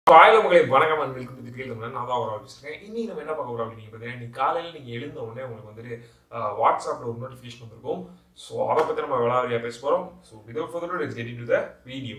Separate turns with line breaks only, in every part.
காலையில உங்களை வணக்கம் and welcome to the field நான் தான் ஒரு ஆஃபீஸ்ருக்கேன் இன்னைக்கு நம்ம என்ன பார்க்க போறோம் அப்படின்னு பார்த்தீங்கன்னா இன்னைக்கு காலையில் நீங்கள் எழுந்த உடனே உங்களுக்கு வந்துட்டு வாட்ஸ்அப்பில் ஒரு நோட்டிஃபிகேஷன் வந்திருக்கும் ஸோ அதை பற்றி நம்ம விளாவரியாக பேச போகிறோம் so without further it's getting to the video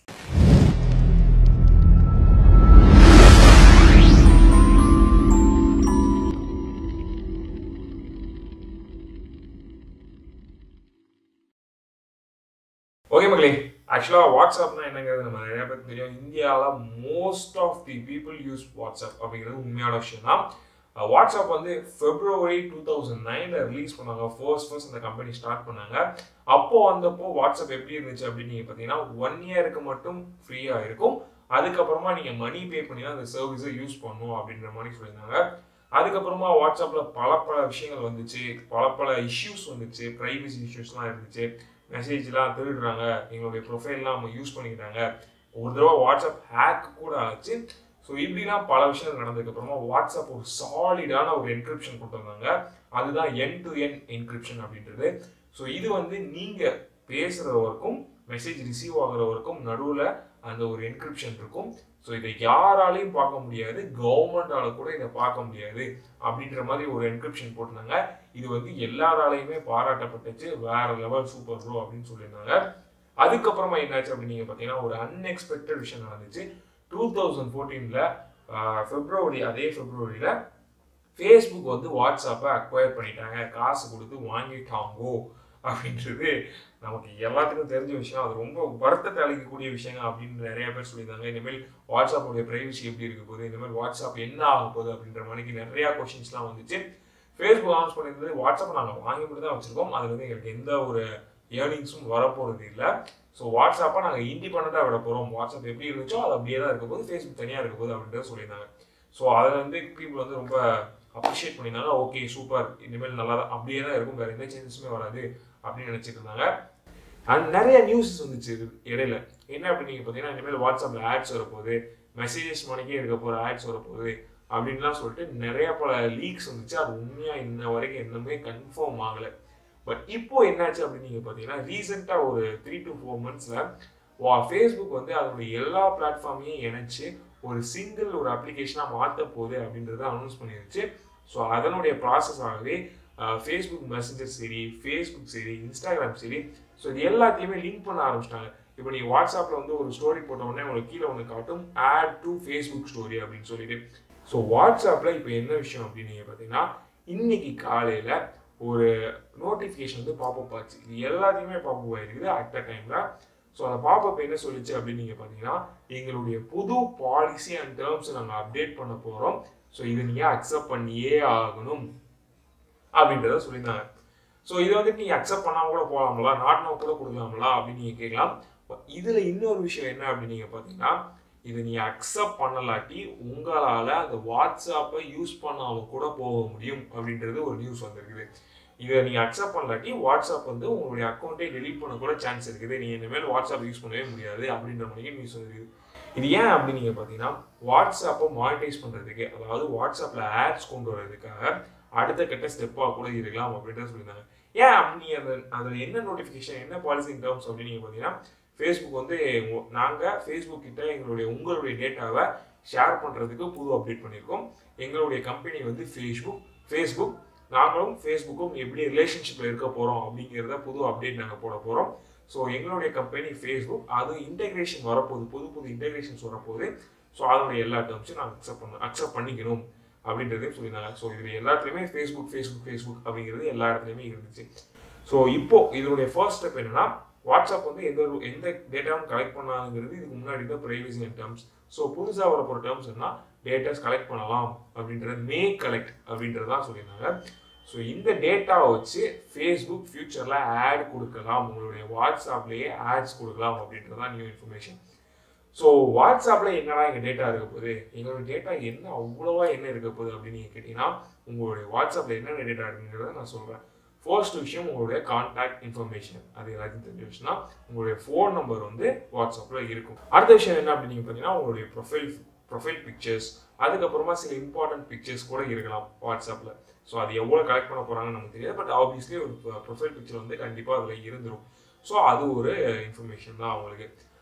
okay மக்களே ஆக்சுவலாக வாட்ஸ்அப்னா என்னங்கிறது நம்ம நிறைய பேருக்கு தெரியும் இந்தியாவில் most of the people use WhatsApp அப்படிங்கிறது உண்மையான விஷயம் தான் வாட்ஸ்அப் வந்து பிப்ரவரி டூ தௌசண்ட் நைனில் ரிலீஸ் பண்ணாங்க ஃபர்ஸ்ட் ஃபர்ஸ்ட் அந்த கம்பெனி ஸ்டார்ட் பண்ணாங்க அப்போ வந்தப்போ வாட்ஸ்அப் எப்படி இருந்துச்சு அப்படின்னு நீங்கள் பார்த்தீங்கன்னா ஒன் இயருக்கு மட்டும் ஃப்ரீயாக இருக்கும் அதுக்கப்புறமா நீங்கள் மணி பே பண்ணி தான் அந்த சர்வீஸை யூஸ் பண்ணணும் அப்படின்ற மாதிரி சொல்லியிருந்தாங்க அதுக்கப்புறமா வாட்ஸ்அப்பில் பல பல விஷயங்கள் வந்துச்சு பல பல இஷ்யூஸ் வந்துச்சு ப்ரைவசி இஷ்யூஸ்லாம் இருந்துச்சு மெசேஜ்லாம் திருடுறாங்க எங்களுடைய ப்ரொஃபைல்லாம் அவங்க யூஸ் பண்ணிக்கிறாங்க ஒரு தடவை வாட்ஸ்அப் ஹேக் கூட ஆச்சு ஸோ இப்படிலாம் பல விஷயங்கள் நடந்ததுக்கப்புறமா வாட்ஸ்அப் ஒரு சாலிடான ஒரு என்கிரிப்ஷன் கொண்டு வந்தாங்க அதுதான் என் டு என் என்கிரிப்ஷன் அப்படின்றது ஸோ இது வந்து நீங்கள் பேசுகிற வரைக்கும் மெசேஜ் ரிசீவ் ஆகுற வரைக்கும் நடுவில் அந்த ஒரு என்கிரிப்ஷன் இருக்கும் ஸோ இதை யாராலையும் பார்க்க முடியாது கவர்மெண்டால கூட இதை பார்க்க முடியாது அப்படின்ற மாதிரி ஒரு என்கிரிப்ஷன் போட்டிருந்தாங்க இது வந்து எல்லாராலையுமே பாராட்டப்பட்டுச்சு வேற லெவல் சூப்பர் ப்ரோ அப்படின்னு சொல்லியிருந்தாங்க அதுக்கப்புறமா என்னாச்சு அப்படின்னு நீங்க பார்த்தீங்கன்னா ஒரு அன்எக்ஸ்பெக்டட் விஷயம் நடந்துச்சு டூ தௌசண்ட் ஃபோர்டீனில் பிப்ரவரி அதே பிப்ரவரியில் ஃபேஸ்புக் வந்து வாட்ஸ்அப்பை அக்வயர் பண்ணிட்டாங்க காசு கொடுத்து வாங்கிட்டாங்கோ அப்படின்றது நமக்கு எல்லாத்துக்கும் தெரிஞ்ச விஷயம் அது ரொம்ப வருத்தத்தை அளிக்கக்கூடிய விஷயங்க அப்படின்னு நிறைய பேர் சொல்லியிருந்தாங்க இனிமேல் வாட்ஸ்அப்போடைய ப்ரைவசி எப்படி இருக்க போகுது இனிமேல் வாட்ஸ்அப் என்ன ஆக போகுது அப்படின்ற மாதிரிக்கு நிறையா கொஷின்ஸ்லாம் வந்துச்சு ஃபேஸ்புக் அனௌன்ஸ் பண்ணியிருந்தது வாட்ஸ்அப் நாங்கள் வாங்கி மட்டும் தான் வச்சுருக்கோம் அது வந்து எங்களுக்கு எந்த ஒரு ஏர்னிங்ஸும் வரப்போகிறது இல்லை ஸோ வாட்ஸ்அப்பை நாங்கள் இண்டிபெண்ட்டாக விட போகிறோம் வாட்ஸ்அப் எப்படி இருந்துச்சோ அது அப்படியே தான் இருக்க போது ஃபேஸ்புக் தனியாக இருக்க போகுது அப்படின்றத சொல்லியிருந்தாங்க ஸோ அதில் வந்து பீப்புள் வந்து ரொம்ப அப்ரிஷியேட் பண்ணியிருந்தாங்க ஓகே சூப்பர் இனிமேல் நல்லா தான் அப்படியே தான் இருக்கும் வேறு எந்த சேஞ்சஸுமே வராது அப்படின்னு நினச்சிட்டு இருந்தாங்க அண்ட் நிறைய நியூஸஸ் வந்துச்சு இடையில என்ன அப்படின்னு நீங்கள் பார்த்தீங்கன்னா இனிமேல் வாட்ஸ்அப்பில் ஆட்ஸ் வரப்போகுது மெசேஜஸ் மணிக்கே இருக்க போகிற ஆட்ஸ் வரப்போகுது அப்படின்லாம் சொல்லிட்டு நிறைய பல லீக்ஸ் வந்துச்சு அது உண்மையாக இன்ன வரைக்கும் இன்னுமே கன்ஃபார்ம் ஆகலை பட் இப்போ என்னாச்சு அப்படின்னு நீங்கள் பார்த்தீங்கன்னா ரீசெண்டாக ஒரு த்ரீ டு ஃபோர் மந்த்ஸில் வா ஃபேஸ்புக் வந்து அதனுடைய எல்லா பிளாட்ஃபார்மையும் இணைச்சு ஒரு சிங்கிள் ஒரு அப்ளிகேஷனாக மாற்ற போகுது அப்படின்றத அனௌன்ஸ் பண்ணிருச்சு ஸோ அதனுடைய ப்ராசஸ் ஆகவே ஃபேஸ்புக் மெசஞ்சர் சரி ஃபேஸ்புக் சரி இன்ஸ்டாகிராம் சரி ஸோ இது எல்லாத்தையுமே லிங்க் பண்ண ஆரம்பிச்சிட்டாங்க இப்போ நீங்கள் வாட்ஸ்அப்பில் வந்து ஒரு ஸ்டோரி போட்ட உடனே உங்களுக்கு கீழே ஒன்று காட்டும் ஆட் டு ஃபேஸ்புக் ஸ்டோரி அப்படின்னு சொல்லிட்டு ஸோ வாட்ஸ்அப்பில் இப்போ என்ன விஷயம் அப்படின்னு நீங்கள் பார்த்தீங்கன்னா இன்னைக்கு காலையில் ஒரு நோட்டிஃபிகேஷன் வந்து பாப்பப் ஆச்சு இது எல்லாத்தையுமே பாப்பப் ஆயிருக்குது அட் அ டைமில் ஸோ அந்த பாப்பப் என்ன சொல்லிச்சு அப்படின்னு நீங்கள் பார்த்தீங்கன்னா எங்களுடைய புது பாலிசி அண்ட் டேர்ம்ஸ் நாங்கள் அப்டேட் பண்ண போகிறோம் ஸோ இதை நீங்கள் அக்செப்ட் பண்ணியே ஆகணும் அப்படின்றத சொல்லியிருந்தாங்க ஸோ இதை வந்து நீங்கள் அக்செப்ட் பண்ணாமல் கூட போகலாம்ல நாட் நோ கூட கொடுக்கலாம்ல அப்படின்னு நீங்கள் கேட்கலாம் இதில் இன்னொரு விஷயம் என்ன அப்படின்னு நீங்கள் பார்த்தீங்கன்னா இதை நீங்கள் அக்செப்ட் பண்ணலாட்டி உங்களால் அந்த வாட்ஸ்அப்பை யூஸ் பண்ணாமல் கூட போக முடியும் அப்படின்றது ஒரு நியூஸ் வந்திருக்குது இதை நீங்கள் அக்செப்ட் பண்ணலாட்டி வாட்ஸ்அப் வந்து உங்களுடைய அக்கௌண்ட்டை டெலீட் பண்ண கூட சான்ஸ் இருக்குது நீங்கள் இனிமேல் வாட்ஸ்அப் யூஸ் பண்ணவே முடியாது அப்படின்ற மாதிரி நியூஸ் வந்துருக்குது இது ஏன் அப்படின்னு நீங்கள் பார்த்தீங்கன்னா வாட்ஸ்அப்பை மானிட்டைஸ் பண்ணுறதுக்கு அதாவது வாட்ஸ்அப்பில் ஆட்ஸ் கொண்டு வர்றதுக்காக அடுத்த கட்ட ஸ்டெப்பாக கூட இருக்கலாம் அப்படின்றத சொல்லியிருந்தாங்க ஏன் அப்படி அந்த அதில் என்ன நோட்டிஃபிகேஷன் என்ன பாலிசி டேர்ம்ஸ் அப்படின்னு நீங்கள் பார்த்தீங்கன்னா ஃபேஸ்புக் வந்து நாங்கள் ஃபேஸ்புக் கிட்ட எங்களுடைய உங்களுடைய டேட்டாவை ஷேர் பண்ணுறதுக்கு புது அப்டேட் பண்ணியிருக்கோம் எங்களுடைய கம்பெனி வந்து ஃபேஸ்புக் ஃபேஸ்புக் நாங்களும் ஃபேஸ்புக்கும் எப்படி ரிலேஷன்ஷிப்பில் இருக்க போகிறோம் அப்படிங்கிறத புது அப்டேட் நாங்கள் போட போகிறோம் ஸோ எங்களுடைய கம்பெனி ஃபேஸ்புக் அது இன்டெகிரேஷன் வரப்போகுது புது புது இன்டெகிரேஷன்ஸ் வரப்போகுது ஸோ அதனுடைய எல்லா டேர்ம்ஸும் நாங்கள் அக்செப்ட் பண்ண அக்செப்ட் பண்ணிக்கணும் அப்படின்றதையும் சொல்லியிருந்தாங்க ஸோ இதில் எல்லாத்துலேயுமே ஃபேஸ்புக் ஃபேஸ்புக் ஃபேஸ்புக் அப்படிங்கிறது எல்லா இடத்துலையுமே இருந்துச்சு ஸோ இப்போ இதனுடைய ஃபர்ஸ்ட் ஸ்டெப் என்னன்னா வாட்ஸ்அப் வந்து எந்த ஒரு எந்த டேட்டாவும் கலெக்ட் பண்ணாதுங்கிறது இதுக்கு முன்னாடி தான் ப்ரைவசி அண்ட் டேர்ம்ஸ் ஸோ புதுசாக வரப்போகிற டேர்ம்ஸ் என்ன டேட்டாஸ் கலெக்ட் பண்ணலாம் அப்படின்றது மே கலெக்ட் அப்படின்றதான் சொல்லியிருந்தாங்க ஸோ இந்த டேட்டாவை வச்சு ஃபேஸ்புக் ஃபியூச்சரில் ஆட் கொடுக்கலாம் உங்களுடைய வாட்ஸ்அப்லேயே ஆட்ஸ் கொடுக்கலாம் அப்படின்றதான் நியூ இன்ஃபர்மேஷன் ஸோ வாட்ஸ்அப்பில் என்னடா எங்கள் டேட்டா இருக்க போகுது எங்களுடைய டேட்டா என்ன அவ்வளோவா என்ன இருக்க போகுது அப்படின்னு நீங்கள் கேட்டிங்கன்னா உங்களுடைய வாட்ஸ்அப்பில் என்னென்ன டேட்டா இருக்குங்கிறத நான் சொல்கிறேன் ஃபர்ஸ்ட் விஷயம் உங்களுடைய கான்டாக்ட் இன்ஃபர்மேஷன் அது எல்லாத்தையும் தெரிஞ்ச விஷயம்னா உங்களுடைய ஃபோன் நம்பர் வந்து வாட்ஸ்அப்பில் இருக்கும் அடுத்த விஷயம் என்ன அப்படின்னு நீங்கள் பார்த்தீங்கன்னா உங்களுடைய ப்ரொஃபைல் ப்ரொஃபைல் பிக்சர்ஸ் அதுக்கப்புறமா சில இம்பார்ட்டன்ட் பிக்சர்ஸ் கூட இருக்கலாம் வாட்ஸ்அப்பில் ஸோ அது எவ்வளோ கலெக்ட் பண்ண போகிறாங்கன்னு நமக்கு தெரியாது பட் ஆப்வியஸ்லி ஒரு ப்ரொஃபைல் பிக்சர் வந்து கண்டிப்பாக அதில் இருந்துடும் ஸோ அது ஒரு இன்ஃபர்மேஷன் தான் அவங்களுக்கு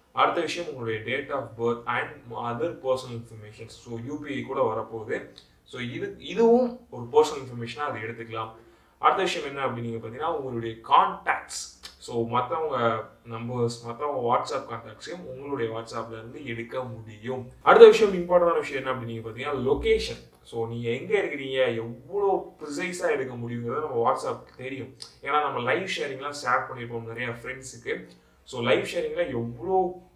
அடுத்த விஷயம் உங்களுடைய date of birth and other personal informations so UPI கூட வரப்போகுது ஸோ இது இதுவும் ஒரு பர்சனல் இன்ஃபர்மேஷனாக அதை எடுத்துக்கலாம் அடுத்த விஷயம் என்ன அப்படின்னு பார்த்தீங்கன்னா உங்களுடைய கான்டாக்ட்ஸ் ஸோ மற்றவங்க நம்பர்ஸ் மற்றவங்க வாட்ஸ்அப் கான்டாக்ட்ஸையும் உங்களுடைய வாட்ஸ்அப்ல இருந்து எடுக்க முடியும் அடுத்த விஷயம் இம்பார்ட்டன்டான விஷயம் என்ன அப்படின்னு பார்த்தீங்கன்னா லொகேஷன் ஸோ நீங்கள் எங்கே இருக்கிறீங்க எவ்வளோ ப்ரிசைஸாக எடுக்க முடியுங்கிறது நம்ம வாட்ஸ்அப் தெரியும் ஏன்னா நம்ம லைவ் ஷேரிங்லாம் ஷேர் பண்ணியிருப்போம் நிறைய ஃப்ரெண்ட்ஸுக்கு ஸோ லைவ் ஷேரிங்கில் எவ்வளோ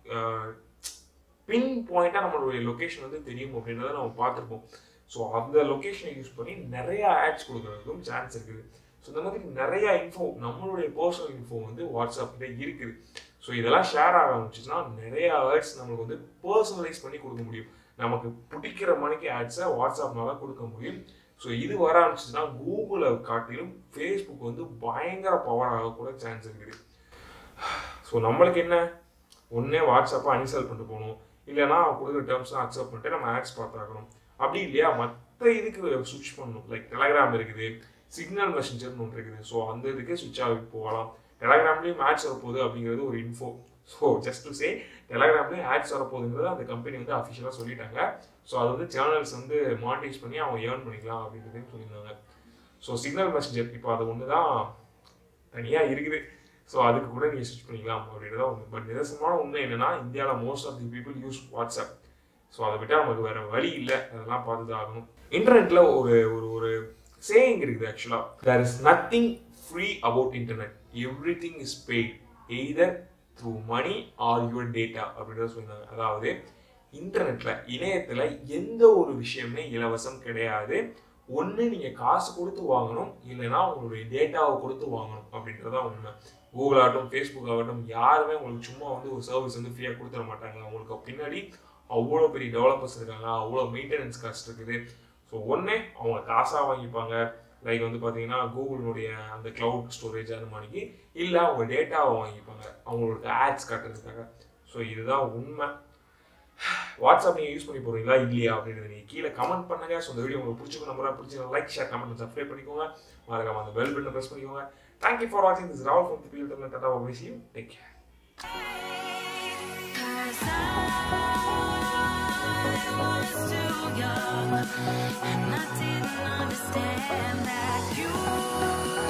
பின் பாயிண்ட்டாக நம்மளுடைய லொக்கேஷன் வந்து தெரியும் அப்படின்றத நம்ம பார்த்துருப்போம் ஸோ அந்த லொக்கேஷனை யூஸ் பண்ணி நிறைய ஆட்ஸ் கொடுக்குறதுக்கும் சான்ஸ் இருக்குது ஸோ இந்த மாதிரி நிறைய இன்ஃபோ நம்மளுடைய பர்சனல் இன்ஃபோ வந்து வாட்ஸ்அப்ல இருக்குது ஸோ இதெல்லாம் ஷேர் ஆக ஆரம்பிச்சுன்னா நிறைய ஆட்ஸ் நம்மளுக்கு வந்து பர்சனலைஸ் பண்ணி கொடுக்க முடியும் நமக்கு பிடிக்கிற மணிக்கு ஆட்ஸை வாட்ஸ்அப்னால கொடுக்க முடியும் ஸோ இது வர ஆரம்பிச்சுன்னா கூகுளை காட்டிலும் ஃபேஸ்புக் வந்து பயங்கர பவர் ஆக கூட சான்ஸ் இருக்குது ஸோ நம்மளுக்கு என்ன ஒன்றே வாட்ஸ்அப்பை அன்இன்ஸ்டால் பண்ணிட்டு போகணும் இல்லைனா கொடுக்குற டேர்ம்ஸ்லாம் அக்செப்ட் பண்ணிட்டு நம்ம ஆட்ஸ் பார்த்தாக்கணும் அப்படி இல்லையா மற்ற இதுக்கு சுவிட்ச் பண்ணணும் லைக் டெலகிராம் இருக்குது சிக்னல் மெசஞ்சர்னு ஒன்று இருக்குது ஸோ அந்த இதுக்கு சுவிட்ச் ஆகி போகலாம் டெலகிராம்லேயும் ஆட்ஸ் வரப்போகுது அப்படிங்கிறது ஒரு info so just to say டெலகிராம்லேயும் ஆட்ஸ் வரப்போகுதுங்கிறது அந்த கம்பெனி வந்து அஃபிஷியலாக சொல்லிட்டாங்க ஸோ அது வந்து சேனல்ஸ் வந்து மானிட்டைஸ் பண்ணி அவங்க ஏர்ன் பண்ணிக்கலாம் அப்படின்றதையும் சொல்லியிருந்தாங்க ஸோ சிக்னல் மெசஞ்சர் இப்போ அது ஒன்று தான் தனியாக இருக்குது ஸோ அதுக்கு கூட நீங்கள் ஸ்விட்ச் பண்ணிக்கலாம் அப்படின்றத ஒன்று பட் நிதர்சனமான உண்மை என்னன்னா இந்தியாவில் most of the people use WhatsApp so அதை விட்டால் நமக்கு வேற வழி இல்லை அதெல்லாம் பார்த்து தான் ஆகணும் இன்டர்நெட்டில் ஒரு ஒரு ஒரு சேயிங் இருக்குது ஆக்சுவலாக there is nothing free about internet everything is paid either through money or your data அப்படின்றத சொல்லியிருந்தாங்க அதாவது இன்டர்நெட்ல இணையத்துல எந்த ஒரு விஷயமே இலவசம் கிடையாது ஒன்று நீங்கள் காசு கொடுத்து வாங்கணும் இல்லைன்னா உங்களுடைய டேட்டாவை கொடுத்து வாங்கணும் அப்படின்றதா உண்மை கூகுள் ஆகட்டும் ஃபேஸ்புக் ஆகட்டும் யாருமே உங்களுக்கு சும்மா வந்து ஒரு சர்வீஸ் வந்து ஃப்ரீயாக கொடுத்துட மாட்டாங்க அவங்களுக்கு பின்னாடி அவ்வளோ பெரிய டெவலப்பர்ஸ் இருக்காங்க அவ்வளோ மெயின்டெனன்ஸ் காஸ்ட் இருக்குது ஸோ ஒன்றே அவங்க காசாக வாங்கிப்பாங்க லைக் வந்து பார்த்தீங்கன்னா கூகுளினுடைய அந்த க்ளவுட் ஸ்டோரேஜ் அந்த மாதிரிக்கு இல்லை அவங்க டேட்டாவை வாங்கிப்பாங்க அவங்களோட ஆட்ஸ் காட்டுறதுக்காக ஸோ இதுதான் உண்மை வாட்ஸ்அப் நீங்கள் யூஸ் பண்ணி போகிறீங்களா இல்லையா அப்படின்றத நீங்கள் கீழே கமெண்ட் பண்ணுங்க ஸோ இந்த வீடியோ உங்களுக்கு பிடிச்சிருக்கும் நம்பராக பிடிச்சி லைக் ஷேர் கமெண்ட் சப்ஸ்கிரைப் பண்ணிக்கோங்க மறக்காம அந்த பெல் பட்டனை ப்ரெஸ் பண்ணிக்கோங்க தேங்க்யூ ஃபார் வாட்சிங் திஸ் ராவல் from the field Tamil tata wish you take care
Cause I was too young and I didn't understand that you